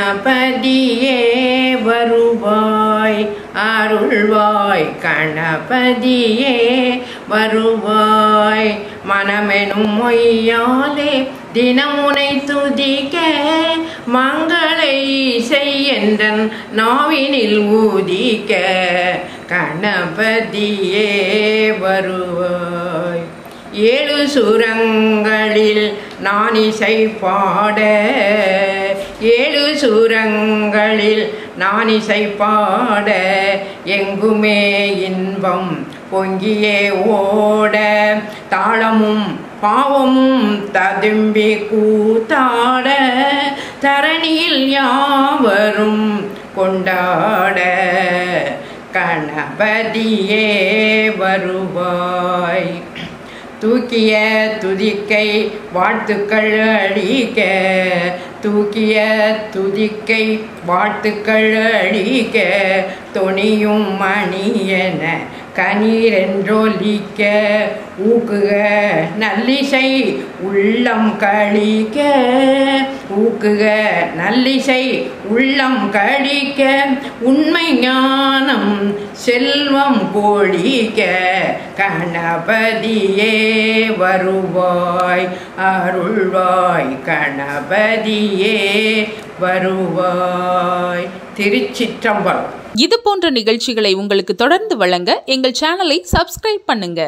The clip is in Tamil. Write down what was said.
கணபதியே வருவாய் அருள்வாய் கணபதியே வருவாய் மனமெனும் மொய்யாலே தினமுனை துதிக்க மங்களை செய்யன்றன் நாவினில் ஊதிக்க கணபதியே வருவாய் ஏழு சுரங்களில் நான் இசை பாட ஏழு சுரங்களில் நான் இசை பாட எங்குமே இன்பம் பொங்கியே ஓட தாளமும் பாவமும் ததும்பி கூத்தாட தரணியில் யாவரும் கொண்டாட கணபதியே வருவாய் தூக்கிய துதிக்கை வாழ்த்துக்கள் அழிக்க தூக்கிய துதிக்கை வாழ்த்துக்கள் அழிக்க தொனியும் மணியன கணீரென்றொலிக்க ஊக்குக நல்லிசை உள்ளம் கழிக்க ஊக்குக நல்லிசை உள்ளம் கழிக்க உண்மை ஞானம் செல்வம் பொழிக்க கணபதியே வருவாய் அருள்வாய் கணபதியே வருவாய் திருச்சிற்றம்பலம் இது போன்ற நிகழ்ச்சிகளை உங்களுக்கு தொடர்ந்து வழங்க எங்கள் சேனலை சப்ஸ்கிரைப் பண்ணுங்க